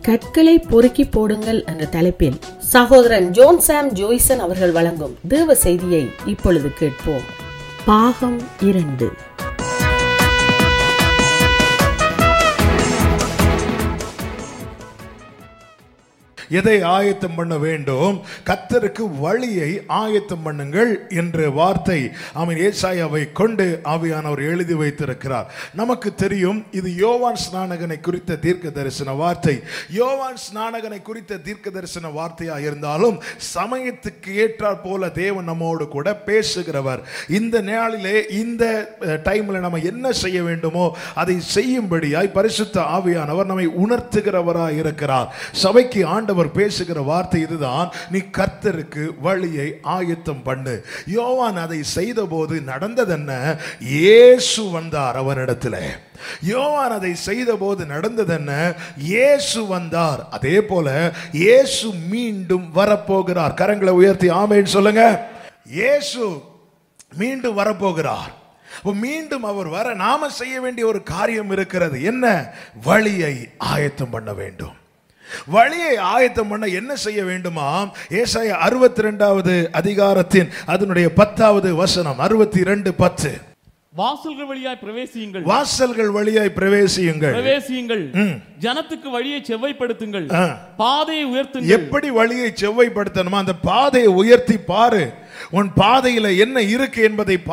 கற்களை பொறுக்கி போடுங்கள் என்ற தலைப்பில் சகோதரன் ஜோன் சாம் ஜோய்சன் அவர்கள் வழங்கும் தேவ செய்தியை இப்பொழுது கேட்போம் பாகம் இரண்டு எதை ஆயத்தம் பண்ண வேண்டும் கத்தருக்கு வழியை ஆயத்தம் பண்ணுங்கள் என்ற வார்த்தை அவன் ஏசாயாவை கொண்டு ஆவியானவர் எழுதி வைத்திருக்கிறார் நமக்கு தெரியும் இது யோவான் ஸ்நானகனை குறித்த தீர்க்க தரிசன வார்த்தை யோவான் ஸ்நானகனை குறித்த தீர்க்க தரிசன வார்த்தையா இருந்தாலும் சமயத்துக்கு ஏற்றாற் போல தேவன் நம்மோடு கூட பேசுகிறவர் இந்த நாளிலே இந்த டைம்ல நம்ம என்ன செய்ய வேண்டுமோ அதை செய்யும்படியாய் பரிசுத்த ஆவியானவர் நம்மை உணர்த்துகிறவராய் இருக்கிறார் சபைக்கு ஆண்டவர் பேசுகிற வார்த்தை இதுதான் நீ கர்த்தருக்கு வழியை ஆயத்தம் பண்ணு யோவான் அதை செய்தபோது நடந்ததென்ன இயேசு வந்தார் அவனிடத்தில் யோவான் அதை செய்தபோது நடந்ததென்ன இயேசு வந்தார் அதே போல இயேசு மீண்டும் வரப்போகிறார் கரங்களை உயர்த்தி ஆமேன்னு சொல்லுங்க இயேசு மீண்டும் வரப்போகிறார் அப்ப மீண்டும் அவர் வர நாம செய்ய வேண்டிய ஒரு காரியம் இருக்கிறது என்ன வழியை ஆயத்தம் பண்ண வேண்டும் வழியை ஆயத்தம் பண்ண என்ன செய்ய வேண்டுமா ஏசாய அறுபத்தி ரெண்டாவது அதிகாரத்தின் அதனுடைய பத்தாவது வசனம் அறுபத்தி ரெண்டு பத்து வாசல்கள் வழியாய் பிரவேசியுங்கள் வாசல்கள் வழியாய் பிரவேசியுங்கள் பிரவேசியுங்கள் ஜனத்துக்கு வழியை செவ்வைப்படுத்துங்கள் ஆ. பாதையை உயர்த்துங்கள் எப்படி வழியை செவ்வைப்படுத்தணுமா அந்த பாதையை உயர்த்தி பாரு உன் பாதையில என்ன இருக்கு என்பதை